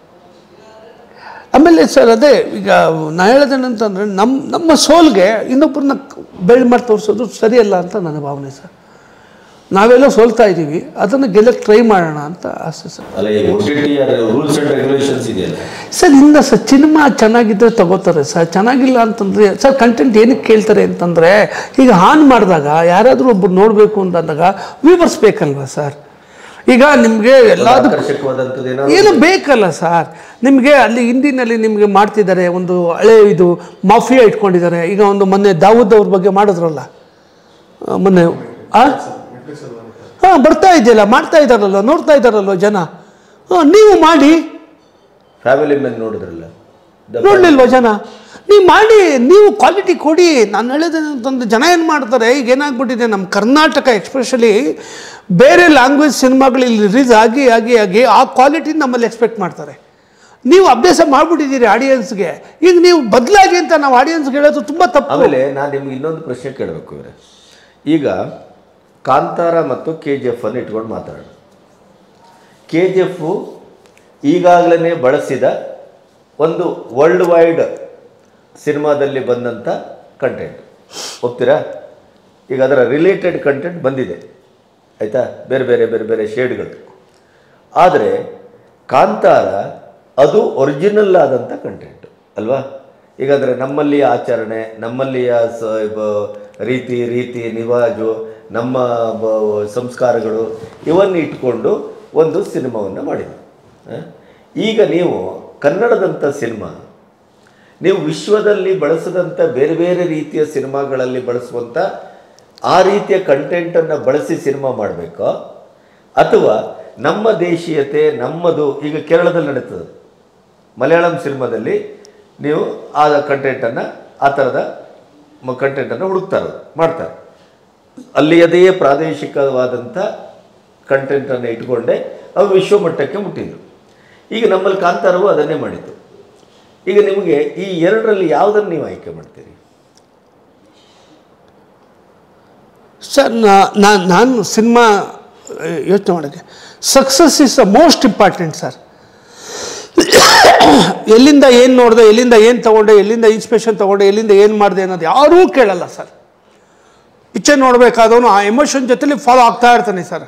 ಆಮೇಲೆ ಸರ್ ಅದೇ ಈಗ ನಾ ಹೇಳೋದೇನಂತಂದ್ರೆ ನಮ್ಮ ನಮ್ಮ ಸೋಲ್ಗೆ ಇನ್ನೊಬ್ಬರನ್ನ ಬೆಳ್ ಮಾಡಿ ತೋರಿಸೋದು ಸರಿಯಲ್ಲ ಅಂತ ನನ್ನ ಭಾವನೆ ಸರ್ ನಾವೆಲ್ಲ ಸೋಲ್ತಾ ಇದ್ದೀವಿ ಅದನ್ನು ಗೆಲ್ಲಕ್ಕೆ ಟ್ರೈ ಮಾಡೋಣ ಅಂತ ಆಸೆ ಸರ್ ಅಲ್ಲ ಈಗ O T T rules and regulations ಇದೆಯಲ್ಲ ಸರ್ ಇಂದ ಸರ್ ಸಿನಿಮಾ ಚೆನ್ನಾಗಿದ್ದರೆ ತಗೋತಾರೆ ಸರ್ ಚೆನ್ನಾಗಿಲ್ಲ ಅಂತಂದರೆ ಸರ್ ಕಂಟೆಂಟ್ ಏನಕ್ಕೆ ಕೇಳ್ತಾರೆ ಅಂತಂದರೆ ಈಗ ಆನ್ ಮಾಡಿದಾಗ ಯಾರಾದರೂ ಒಬ್ಬರು ನೋಡಬೇಕು ಅಂತಂದಾಗ ವ್ಯೂವರ್ಸ್ ಬೇಕಲ್ವಾ ಸರ್ ಈಗ ನಿಮಗೆ ಎಲ್ಲದಕ್ಕೂ ಆಕರ್ಷಕವಾದಂಥದ್ದು ಏನಾದ್ರು ಏನು ಬೇಕಲ್ಲ ಸರ್ ನಿಮಗೆ ಅಲ್ಲಿ ಹಿಂದಿನಲ್ಲಿ ನಿಮಗೆ ಮಾಡ್ತಿದ್ದಾರೆ ಒಂದು ಹಳೆ ಇದು ಮಾಫಿಯಾ ಇಟ್ಕೊಂಡಿದ್ದಾರೆ ಈಗ ಒಂದು ಮೊನ್ನೆ ದಾವೂದ್ ಅವ್ರ ಬಗ್ಗೆ ಮಾಡಿದ್ರಲ್ಲ ಆ, ಮೊನ್ನೆ ಹಾಂ ಬರ್ತಾ ಇದೆಯಲ್ಲ ಮಾಡ್ತಾ ಇದ್ದಾರಲ್ಲ ನೋಡ್ತಾ ಇದ್ದಾರಲ್ಲ ಜನ ಹಾಂ ನೀವು ಮಾಡಿ ಫ್ಯಾಮಿಲಿ ಮೆನ್ ನೋಡಿದ್ರಲ್ಲ ದ- ನೋಡ್ಲಿಲ್ವಾ ಜನ ನೀವು ಮಾಡಿ ನೀವು ಕ್ವಾಲಿಟಿ ಕೊಡಿ ನಾನು ಹೇಳೋದೇನಂತಂದ್ರೆ ಜನ ಏನು ಮಾಡ್ತಾರೆ ಈಗ ಏನಾಗ್ಬಿಟ್ಟಿದೆ ನಮ್ಮ ಕರ್ನಾಟಕ ಎಕ್ಸ್ಪೆಷಲಿ ಬೇರೆ ಲ್ಯಾಂಗ್ವೇಜ್ ಸಿನಿಮಾಗಳು ಇಲ್ಲಿ ರಿಲೀಸ್ ಆಗಿ ಆಗಿ ಆಗಿ ಆ ಕ್ವಾಲಿಟಿ ನಮ್ಮಲ್ಲಿ ಎಕ್ಸ್ಪೆಕ್ಟ್ ಮಾಡ್ತಾರೆ ನೀವು ಅಭ್ಯಾಸ ಮಾಡಿಬಿಟ್ಟಿದ್ದೀರಿ ಆಡಿಯನ್ಸ್ಗೆ ಈಗ ನೀವು ಬದಲಾಗಿ ಅಂತ ನಾವು ಆಡಿಯನ್ಸ್ಗೆ ಹೇಳೋದು ತುಂಬ ತಪ್ಪು ಆಮೇಲೆ ನಾನು ನಿಮ್ಗೆ ಇನ್ನೊಂದು ಪ್ರಶ್ನೆ ಕೇಳಬೇಕು ಇವರೇ ಈಗ ಕಾಂತಾರ ಮತ್ತು ಕೆ ಜಿ ಎಫ್ ಅನ್ನು ಇಟ್ಕೊಂಡು ಮಾತಾಡೋಣ ಕೆ ಜಿ ಎಫು ಈಗಾಗಲೇ ಬಳಸಿದ ಒಂದು ವರ್ಲ್ಡ್ ವೈಡ್ ಸಿನಿಮಾದಲ್ಲಿ ಬಂದಂಥ ಕಂಟೆಂಟ್ ಒಪ್ತೀರಾ ಈಗ ಅದರ ರಿಲೇಟೆಡ್ ಕಂಟೆಂಟ್ ಬಂದಿದೆ ಆಯಿತಾ ಬೇರೆ ಬೇರೆ ಬೇರೆ ಬೇರೆ ಶೇಡ್ಗಳು ಆದರೆ ಕಾಂತಾರ ಅದು ಒರಿಜಿನಲ್ ಆದಂಥ ಕಂಟೆಂಟ್ ಅಲ್ವಾ ಈಗ ಅಂದರೆ ನಮ್ಮಲ್ಲಿಯ ಆಚರಣೆ ನಮ್ಮಲ್ಲಿಯ ಸ ಬ- ರೀತಿ ರೀತಿ ನಿವಾಜು ನಮ್ಮ ಬ- ಸಂಸ್ಕಾರಗಳು ಇವನ್ನು ಇಟ್ಕೊಂಡು ಒಂದು ಸಿನಿಮಾವನ್ನು ಮಾಡಿದೆ ಆ? ಈಗ ನೀವು ಕನ್ನಡದಂಥ ಸಿನಿಮಾ ನೀವು ವಿಶ್ವದಲ್ಲಿ ಬಳಸದಂಥ ಬೇರೆ ಬೇರೆ ರೀತಿಯ ಸಿನಿಮಾಗಳಲ್ಲಿ ಬಳಸುವಂಥ ಆ ರೀತಿಯ ಕಂಟೆಂಟನ್ನು ಬಳಸಿ ಸಿನಿಮಾ ಮಾಡಬೇಕೋ ಅಥವಾ ನಮ್ಮ ದೇಶೀಯತೆ ನಮ್ಮದು ಈಗ ಕೇರಳದಲ್ಲಿ ನಡೀತದೆ ಮಲಯಾಳಂ ಸಿನಿಮಾದಲ್ಲಿ ನೀವು ಆ ಕಂಟೆಂಟನ್ನು ಆ ಥರದ ಕಂಟೆಂಟನ್ನು ಹುಡುಕ್ತಾರೆ ಮಾಡ್ತಾರೆ ಅಲ್ಲಿಯದೇ ಪ್ರಾದೇಶಿಕವಾದಂಥ ಕಂಟೆಂಟನ್ನು ಇಟ್ಕೊಂಡೆ ಅವು ವಿಶ್ವಮಟ್ಟಕ್ಕೆ ಮುಟ್ಟಿದ್ರು ಈಗ ನಮ್ಮಲ್ಲಿ ಕಾಂತಾರವು ಅದನ್ನೇ ಮಾಡಿತು ಈಗ ನಿಮಗೆ ಈ ಎರಡರಲ್ಲಿ ಯಾವುದನ್ನು ನೀವು ಆಯ್ಕೆ ಮಾಡ್ತೀರಿ ಸರ್ ನಾ ನಾನು ಸಿನಿಮಾ ಯೋಚನೆ ಮಾಡೋಕ್ಕೆ success is the most important sir ಎಲ್ಲಿಂದ ಏನು ನೋಡಿದೆ ಎಲ್ಲಿಂದ ಏನು ತೊಗೊಂಡೆ ಎಲ್ಲಿಂದ ಇನ್ಸ್ಪಿರೇಷನ್ ತೊಗೊಂಡೆ ಎಲ್ಲಿಂದ ಏನು ಮಾಡಿದೆ ಅನ್ನೋದು ಯಾರೂ ಕೇಳಲ್ಲ ಸರ್ ಪಿಕ್ಚರ್ ನೋಡಬೇಕಾದವನು ಆ ಎಮೋಷನ್ ಜೊತೆಲಿ ಫಾಲೋ ಆಗ್ತಾ ಇರ್ತಾನೆ ಸರ್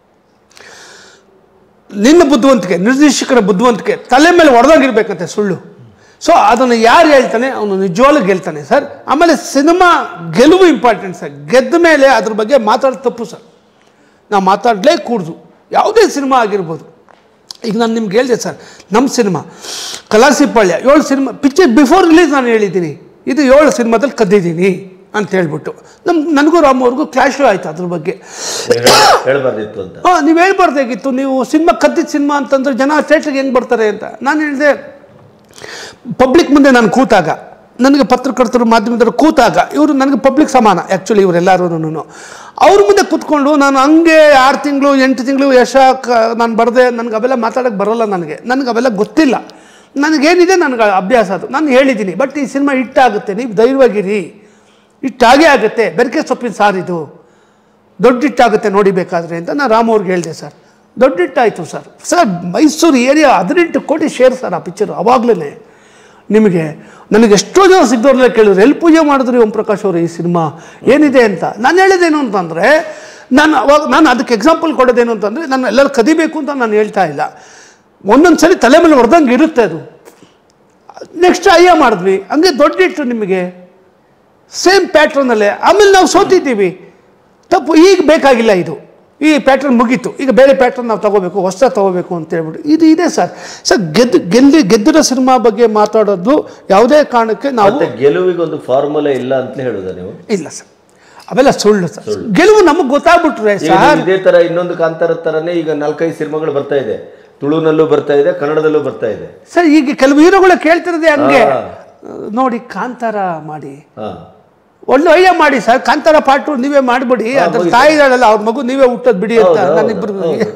ನಿನ್ನ ಬುದ್ಧಿವಂತಿಕೆ ನಿರ್ದೇಶಕರ ಬುದ್ಧಿವಂತಿಕೆ ತಲೆ ಮೇಲೆ ಹೊಡೆದಾಗಿರ್ಬೇಕಂತೆ ಸುಳ್ಳು ಸೊ ಅದನ್ನು ಯಾರು ಹೇಳ್ತಾನೆ ಅವನು ನಿಜವಾಗ್ಲೂ ಗೆಲ್ತಾನೆ ಸರ್ ಆಮೇಲೆ ಸಿನಿಮಾ ಗೆಲುವು ಇಂಪಾರ್ಟೆಂಟ್ ಸರ್ ಗೆದ್ದ ಮೇಲೆ ಅದ್ರ ಬಗ್ಗೆ ಮಾತಾಡೋದು ತಪ್ಪು ಸರ್ ನಾವು ಮಾತಾಡಲೇ ಕೂಡ್ದು ಯಾವುದೇ ಸಿನಿಮಾ ಆಗಿರ್ಬೋದು ಈಗ ನಾನು ನಿಮ್ಗೆ ಹೇಳಿದೆ ಸರ್ ನಮ್ಮ ಸಿನಿಮಾ ಕಲಾಸಿಪಾಳ್ಯ ಏಳು ಸಿನಿಮಾ ಪಿಕ್ಚರ್ ಬಿಫೋರ್ ರಿಲೀಸ್ ನಾನು ಹೇಳಿದ್ದೀನಿ ಇದು ಏಳು ಸಿನಿಮಾದಲ್ಲಿ ಕದ್ದಿದ್ದೀನಿ ಅಂತ ಹೇಳ್ಬಿಟ್ಟು ನಮ್ಮ ನನಗೂ ರಾಮ್ ಅವ್ರಿಗೂ ಕ್ಲಾಶು ಆಯಿತು ಅದ್ರ ಬಗ್ಗೆ ಹೇಳಬಾರ್ದಿತ್ತು ಅಂತ ಹಾಂ ನೀವು ಹೇಳ್ಬಾರ್ದಾಗಿತ್ತು ನೀವು ಸಿನಿಮಾ ಕದ್ದಿದ್ದ ಸಿನಿಮಾ ಅಂತಂದ್ರೆ ಜನ ಥಿಯೇಟ್ರಿಗೆ ಹೆಂಗೆ ಬರ್ತಾರೆ ಅಂತ ನಾನು ಹೇಳಿದೆ ಪಬ್ಲಿಕ್ ಮುಂದೆ ನಾನು ಕೂತಾಗ ನನಗೆ ಪತ್ರಕರ್ತರು ಮಾಧ್ಯಮದವರು ಕೂತಾಗ ಇವರು ನನಗೆ ಪಬ್ಲಿಕ್ ಸಮಾನ ಆ್ಯಕ್ಚುಲಿ ಇವರೆಲ್ಲರೂ ಅವ್ರ ಮುಂದೆ ಕೂತ್ಕೊಂಡು ನಾನು ಹಂಗೆ ಆರು ತಿಂಗಳು ಎಂಟು ತಿಂಗಳು ಯಶ ಕ ನಾನು ಬರದೆ ನನಗೆ ಅವೆಲ್ಲ ಮಾತಾಡೋಕ್ಕೆ ಬರೋಲ್ಲ ನನಗೆ ನನಗೆ ಅವೆಲ್ಲ ಗೊತ್ತಿಲ್ಲ ನನಗೇನಿದೆ ನನಗೆ ಅಭ್ಯಾಸ ಅದು ನಾನು ಹೇಳಿದ್ದೀನಿ ಬಟ್ ಈ ಸಿನಿಮಾ ಹಿಟ್ಟಾಗುತ್ತೆ ನೀವು ಧೈರ್ಯವಾಗಿರಿ ಹಿಟ್ಟಾಗೇ ಆಗುತ್ತೆ ಬೆರಕೆ ಸೊಪ್ಪಿನ ಸಾರಿದು ದೊಡ್ಡಿಟ್ಟಾಗುತ್ತೆ ನೋಡಿ ಬೇಕಾದರೆ ಅಂತ ನಾನು ರಾಮ್ ಅವ್ರಿಗೆ ಹೇಳಿದೆ ಸರ್ ದೊಡ್ಡಿಟ್ಟಾಯಿತು ಸರ್ ಸರ್ ಮೈಸೂರು ಏರಿಯಾ ಹದಿನೆಂಟು ಕೋಟಿ ಶೇರ್ ಸರ್ ಆ ಪಿಕ್ಚರ್ ಅವಾಗಲೇ ನಿಮಗೆ ನನಗೆ ಎಷ್ಟೋ ಜನ ಸಿದ್ದವ್ರನ್ನ ಕೇಳಿದ್ರು ಎಲ್ಲಿ ಪೂಜೆ ಮಾಡಿದ್ರಿ ಓಂ ಪ್ರಕಾಶ್ ಅವರು ಈ ಸಿನಿಮಾ ಏನಿದೆ ಅಂತ ನಾನು ಹೇಳಿದ್ದೇನು ಅಂತಂದರೆ ನಾನು ಅವಾಗ ನಾನು ಅದಕ್ಕೆ ಎಕ್ಸಾಂಪಲ್ ಕೊಡೋದೇನು ಅಂತಂದರೆ ನಾನು ಎಲ್ಲರೂ ಕದಿಬೇಕು ಅಂತ ನಾನು ಹೇಳ್ತಾ ಇಲ್ಲ ಒಂದೊಂದು ಸಲ ತಲೆ ಮೇಲೆ ಹೊಡೆದಂಗೆ ಇರುತ್ತೆ ಅದು ನೆಕ್ಸ್ಟ್ ಅಯ್ಯ ಮಾಡಿದ್ವಿ ಹಂಗೆ ದೊಡ್ಡಿಟ್ಟು ನಿಮಗೆ ಸೇಮ್ ಪ್ಯಾಟ್ರನ್ನಲ್ಲೇ ಆಮೇಲೆ ನಾವು ಸೋತಿದ್ದೀವಿ ತಪ್ಪು ಈಗ ಬೇಕಾಗಿಲ್ಲ ಇದು ಈ ಪ್ಯಾಟ್ರನ್ ಮುಗೀತು ಈಗ ಬೇರೆ ಪ್ಯಾಟ್ರನ್ ನಾವು ತಗೋಬೇಕು ಹೊಸ ತಗೋಬೇಕು ಅಂತ ಹೇಳ್ಬಿಟ್ಟು ಇದು ಇದೆ ಸರ್ ಸರ್ ಗೆದ್ದು ಗೆಲ್ಲಿ ಗೆದ್ದಿರೋ ಸಿನಿಮಾ ಬಗ್ಗೆ ಮಾತಾಡೋದು ಯಾವುದೇ ಕಾರಣಕ್ಕೆ ನಾವು ಮತ್ತೆ ಗೆಲುವಿಗೆ ಒಂದು ಫಾರ್ಮುಲಾ ಇಲ್ಲ ಅಂತ ಹೇಳುದ ನೀವು ಇಲ್ಲ ಸರ್ ಅವೆಲ್ಲ ಸುಳ್ಳು ಸರ್ ಗೆಲುವು ನಮಗೆ ಗೊತ್ತಾಗ್ಬಿಟ್ರೆ ಈಗ ಸರ್ ನೀವು ಇದೇ ತರ ಇನ್ನೊಂದು ಕಾಂತಾರ ತರನೇ ಈಗ ನಾಲ್ಕೈದು ಸಿನಿಮಾಗಳು ಬರ್ತಾ ಇದೆ ತುಳುನಲ್ಲೂ ಬರ್ತಾ ಇದೆ ಕನ್ನಡದಲ್ಲೂ ಬರ್ತಾ ಇದೆ ಸರ್ ಈಗ ಕೆಲವು ಹೀರೋಗಳು ಕೇಳ್ತಿರೋದೇ ಹಂಗೆ ಹಾ. ನೋಡಿ ಕಾಂತಾರ ಮಾಡಿ ಹಾ ಒಳ್ಳೆ ಐಡಿಯಾ ಮಾಡಿ ಸರ್ ಕಾಂತಾರ ಪಾಟು ನೀವೇ ಮಾಡಿಬಿಡಿ ಅದ್ರ ತಾಯಿ ಇದ್ದಾಳಲ್ಲ ಅವ್ರ ಮಗು ನೀವೇ ಹುಟ್ಟೋದು ಬಿಡಿ ಅಂತ ಹೌದು, ನಾನಿಬ್ರು ಹೌದು.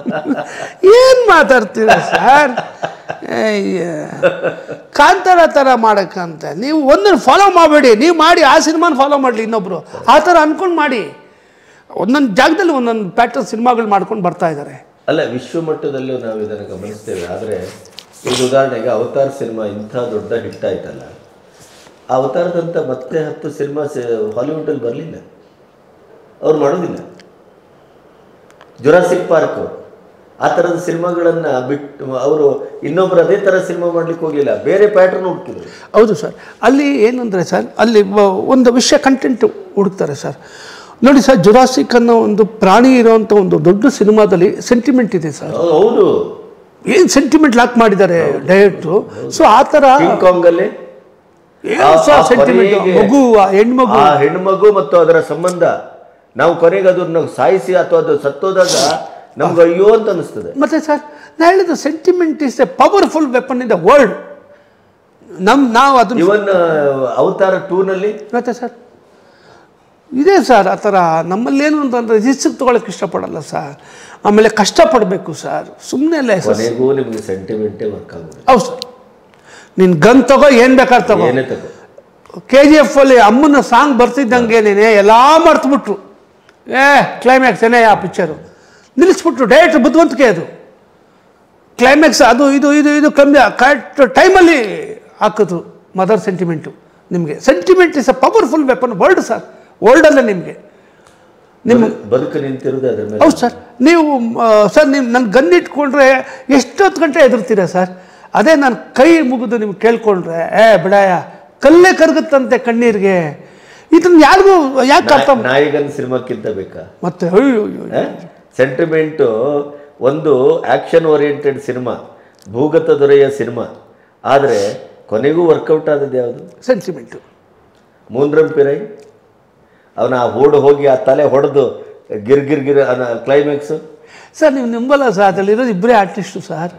ಏನ್ ಮಾತಾಡ್ತೀರ ಸರ್ ಅಯ್ಯ. ಕಾಂತಾರ ಥರ ಮಾಡಕ್ಕಂತ ನೀವು ಒಂದನ್ನು ಫಾಲೋ ಮಾಡಬೇಡಿ ನೀವು ಮಾಡಿ ಆ ಸಿನಿಮಾನ ಫಾಲೋ ಮಾಡಲಿ ಇನ್ನೊಬ್ರು ಆ ಥರ ಅನ್ಕೊಂಡು ಮಾಡಿ ಒಂದೊಂದು ಜಾಗದಲ್ಲಿ ಒಂದೊಂದು ಪ್ಯಾಟರ್ನ್ ಸಿನಿಮಾಗಳು ಮಾಡ್ಕೊಂಡು ಬರ್ತಾ ಇದ್ದಾರೆ ಅಲ್ಲ ವಿಶ್ವ ಮಟ್ಟದಲ್ಲೂ ನಾವು ಇದನ್ನು ಗಮನಿಸ್ತೇವೆ ಆದರೆ ಈಗ ಉದಾಹರಣೆಗೆ ಅವತಾರ್ ಸಿನಿಮಾ ಇಂಥ ದೊಡ್ಡ ಹಿಟ್ ಆಯ್ತಲ್ಲ ಆ ಅವತಾರದಂಥ ಮತ್ತೆ ಹತ್ತು ಸಿನಿಮಾ ಹಾಲಿವುಡಲ್ಲಿ ಬರಲಿಲ್ಲ ಅವ್ರು ಮಾಡೋದಿಲ್ಲ ಜುರಾಸಿಕ್ ಪಾರ್ಕ್ ಆ ಥರದ ಸಿನಿಮಾಗಳನ್ನು ಬಿಟ್ಟು ಅವರು ಇನ್ನೊಬ್ರು ಅದೇ ಥರ ಸಿನಿಮಾ ಮಾಡ್ಲಿಕ್ಕೆ ಹೋಗಲಿಲ್ಲ ಬೇರೆ ಪ್ಯಾಟರ್ನ್ ಹುಡುಕಿದ್ರು ಹೌದು ಸರ್ ಅಲ್ಲಿ ಏನಂದರೆ ಸರ್ ಅಲ್ಲಿ ವ- ಒಂದು ವಿಷಯ ಕಂಟೆಂಟ್ ಹುಡುಕ್ತಾರೆ ಸರ್ ನೋಡಿ ಸರ್ ಜುರಾಸಿಕ್ ಅನ್ನೋ ಒಂದು ಪ್ರಾಣಿ ಇರೋವಂಥ ಒಂದು ದೊಡ್ಡ ಸಿನಿಮಾದಲ್ಲಿ ಸೆಂಟಿಮೆಂಟ್ ಇದೆ ಸರ್ ಹೌದು, ಹೌದು ಏನು ಸೆಂಟಿಮೆಂಟ್ ಲಾಕ್ ಮಾಡಿದ್ದಾರೆ ಡೈರೆಕ್ಟ್ರು ಸೊ ಆ ಥರ ಕಿಂಗ್ ಕಾಂಗಲ್ಲಿ ಏನು ಆ- ಸರ್ ಆ ಸೆಂಟಿಮೆಂಟ್ ಕೊನೆಗೆ ಮಗು ಆ ಹೆಣ್ಮಗು ಆ ಹೆಣ್ಮಗು ಮತ್ತು ಅದರ ಸಂಬಂಧ ನಾವು ಕೊನೆಗೆ ಅದನ್ನ ಸಾಯಿಸಿ ಅಥವಾ ಅದು ಸತ್ತೋದಾಗ ನಮ್ಗೆ ಅಯ್ಯೋ ಅಂತ ಅನಿಸ್ತದೆ ಮತ್ತೆ ಸರ್ ನಾ ಹೇಳಿದ್ದು sentiment is a powerful weapon in the world ನಮ್ ನಾವು ಅದನ್ನ ಇವನ್ ಅವತಾರ ಟೂನಲ್ಲಿ ಮತ್ತೆ ಸರ್ ಇದೆ ಸರ್ ಆ ಥರ ನಮ್ಮಲ್ಲೇನು ಅಂತಂದರೆ ರಿಸ್ಕ್ ತೊಗೊಳಕ್ಕೆ ಇಷ್ಟಪಡಲ್ಲ ಸರ್ ಆಮೇಲೆ ಕಷ್ಟಪಡಬೇಕು ಸರ್ ಸುಮ್ಮನೆ ಎಲ್ಲ ಹೆಸರು ಕೊನೆಗೂ ನಿಮ್ಗೆ ಸೆಂಟಿಮೆಂಟೇ ವರ್ಕ್ ಆಗೋದು ಹೌದು ಸರ್ ನೀನು ಗನ್ ತಗೋ ಏನು ಬೇಕಾದ್ರೆ ತಗೋ ಏನೇ ತಗೋ ಕೆ ಜಿ ಎಫ್ ಅಲ್ಲಿ ಅಮ್ಮನ ಸಾಂಗ್ ಬರ್ತಿದ್ದಂಗೆನೇ ಎಲ್ಲ ಮರ್ತುಬಿಟ್ರು ಏ ಕ್ಲೈಮ್ಯಾಕ್ಸ್ ಏನೇ ಆ ಪಿಕ್ಚರು ನಿಲ್ಲಿಸ್ಬಿಟ್ರು ಡೈರೆಕ್ಟ್ ಬುದ್ಧಿವಂತಿಕೆ ಅದು ಕ್ಲೈಮ್ಯಾಕ್ಸ್ ಅದು ಇದು ಇದು ಇದು ಕಮ್ಮಿ ಕರೆಕ್ಟ್ ಟೈಮಲ್ಲಿ ಹಾಕಿದ್ರು ಮದರ್ ಸೆಂಟಿಮೆಂಟು ನಿಮಗೆ sentiment is a powerful weapon world sir ವರ್ಲ್ಡಲ್ಲೇ ನಿಮಗೆ ನಿಮ್ಮ ಬದುಕು ನಿಂತಿರೋದು ಅದ್ರ ಮೇಲೆ ಹೌದು ಸರ್ ನೀವು ಆ, ಸರ್ ನೀವು ನನ್ನ ಗನ್ ಇಟ್ಕೊಂಡ್ರೆ ಎಷ್ಟೊತ್ತು ಗಂಟೆ ಎದುರ್ತೀರಾ ಸರ್ ಅದೇ ನಾನು ಕೈ ಮುಗಿದು ನಿಮ್ಗೆ ಕೇಳ್ಕೊಂಡ್ರೆ ಏ ಬಿಡಾಯ ಕಲ್ಲೇ ಕರಗುತ್ತಂತೆ ಕಣ್ಣೀರಿಗೆ ಇದನ್ನ ಯಾರಿಗೂ ಯಾಕೆ ಅರ್ಥ ನಾ- ನಾಯಿಗನ್ ಸಿನಿಮಾಕ್ಕಿಂತ ಬೇಕಾ ಮತ್ತೆ ಅಯ್ಯೋ ಅಯ್ಯೋ, ಅಯ್ಯೋ. ಸೆಂಟಿಮೆಂಟು ಒಂದು ಆಕ್ಷನ್ ಓರಿಯೆಂಟೆಡ್ ಸಿನಿಮಾ ಭೂಗತ ದೊರೆಯ ಸಿನಿಮಾ ಆದರೆ ಕೊನೆಗೂ ವರ್ಕೌಟ್ ಆದದ್ದು ಯಾವುದು ಸೆಂಟಿಮೆಂಟು ಮೂನ್ರಂ ಪಿರೈ ಅವನ ಆ ಓಡು ಹೋಗಿ ಆ ತಲೆ ಹೊಡೆದು ಗಿರ್ ಗಿರ್ ಗಿರ್ ಕ್ಲೈಮ್ಯಾಕ್ಸು ಸರ್ ನೀವು ನಂಬಲ್ಲ ಸರ್ ಅದರಲ್ಲಿರೋದು ಇಬ್ಬರೇ ಆರ್ಟಿಸ್ಟು ಸರ್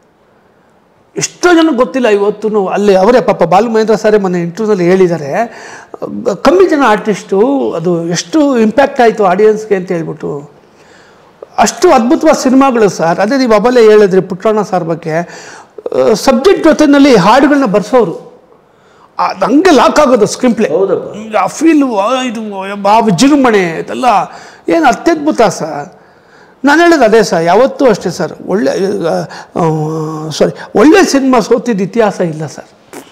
ಎಷ್ಟೋ ಜನಕ್ಕೆ ಗೊತ್ತಿಲ್ಲ ಇವತ್ತು ಅಲ್ಲಿ ಅವರೇ ಪಾಪ ಬಾಲು ಮಹೇಂದ್ರ ಸರೇ ಮೊನ್ನೆ ಇಂಟರ್ವ್ಯೂನಲ್ಲಿ ಹೇಳಿದ್ದಾರೆ ಅಹ್, ಕಮ್ಮಿ ಜನ ಆರ್ಟಿಸ್ಟು ಅದು ಎಷ್ಟು ಇಂಪ್ಯಾಕ್ಟ್ ಆಯಿತು ಆಡಿಯನ್ಸ್ಗೆ ಅಂತ ಹೇಳ್ಬಿಟ್ಟು ಅಷ್ಟು ಅದ್ಭುತವಾದ ಸಿನಿಮಾಗಳು ಸರ್ ಅದೇ ನೀವು ಅಬಲೆ ಹೇಳಿದ್ರಿ ಪುಟ್ಟಣ್ಣ ಸರ್ ಬಗ್ಗೆ ಸಬ್ಜೆಕ್ಟ್ ಜೊತೆನಲ್ಲಿ ಹಾಡುಗಳನ್ನ ಬರ್ಸೋರು ಅದು ಹಂಗೆ ಲಾಕ್ ಆಗೋದು ಸ್ಕ್ರೀನ್ ಪ್ಲೇ ಹೌದಪ್ಪ ಆ ಫೀಲು ಇದು ಆ ವಿಜೃಂಭಣೆ ಇದೆಲ್ಲ ಏನು ಅತ್ಯದ್ಭುತ ಸರ್ ನಾನು ಹೇಳೋದು ಅದೇ ಸರ್ ಯಾವತ್ತೂ ಅಷ್ಟೇ ಸರ್ ಒಳ್ಳೆ ಸಾರಿ ಒಳ್ಳೆ ಸಿನಿಮಾ ಸೋತಿದ್ದ ಇತಿಹಾಸ ಇಲ್ಲ ಸರ್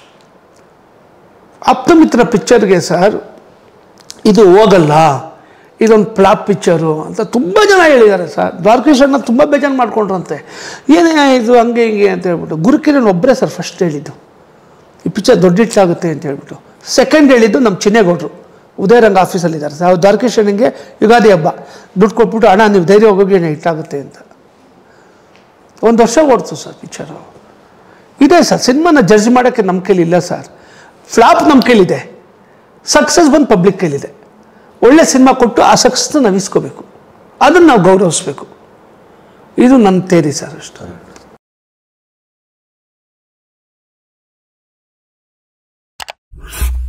ಆಪ್ತಮಿತ್ರ ಪಿಕ್ಚರ್ಗೆ ಸರ್ ಇದು ಹೋಗಲ್ಲ ಇದೊಂದು ಫ್ಲಾಪ್ ಪಿಕ್ಚರು ಅಂತ ತುಂಬ ಜನ ಹೇಳಿದ್ದಾರೆ ಸರ್ ದ್ವಾರಕೀಶಣ್ಣ ತುಂಬ ಬೇಜಾರು ಮಾಡ್ಕೊಂಡ್ರಂತೆ ಏನೇ ಇದು ಹಂಗೆ ಹಿಂಗೆ ಅಂತ ಹೇಳ್ಬಿಟ್ಟು ಗುರುಕಿರಣ್ ಒಬ್ಬರೇ ಸರ್ ಫಸ್ಟ್ ಹೇಳಿದ್ದು ಈ ಪಿಕ್ಚರ್ ದೊಡ್ಡ ಹಿಟ್ಟಾಗುತ್ತೆ ಅಂತ ಹೇಳ್ಬಿಟ್ಟು ಸೆಕೆಂಡ್ ಹೇಳಿದ್ದು ನಮ್ಮ ಚಿನ್ನೇಗೌಡರು ಉದಯರಂಗ ಆಫೀಸಲ್ಲಿದ್ದಾರೆ ಸರ್ ದ್ವಾರಕೀಶನಿಗೆ ಯುಗಾದಿ ಹಬ್ಬ ದುಡ್ಡು ಕೊಟ್ಬಿಟ್ಟು ಅಣ್ಣ ನೀವು ಧೈರ್ಯ ಹೋಗೋಗಿ ಹಿಟ್ಟಾಗುತ್ತೆ ಅಂತ ಒಂದು ವರ್ಷ ಓಡ್ತು ಸರ್ ಪಿಕ್ಚರು ಇದೆ ಸರ್ ಸಿನಿಮಾನ ಜಡ್ಜ್ ಮಾಡೋಕ್ಕೆ ನಮ್ಮ ಕೈಲಿ ಇಲ್ಲ ಸರ್ ಫ್ಲಾಪ್ ನಮ್ಮ ಕೈಲಿದೆ ಸಕ್ಸಸ್ ಬಂದು ಪಬ್ಲಿಕ್ ಕೈಲಿದೆ ಒಳ್ಳೆ ಸಿನಿಮಾ ಕೊಟ್ಟು ಆ ಸಕ್ಸಸ್ನ ನಾವು ಇಸ್ಕೋಬೇಕು ಅದನ್ನು ನಾವು ಗೌರವಿಸ್ಬೇಕು ಇದು ನನ್ನ ತೇರಿ ಸರ್ ಅಷ್ಟು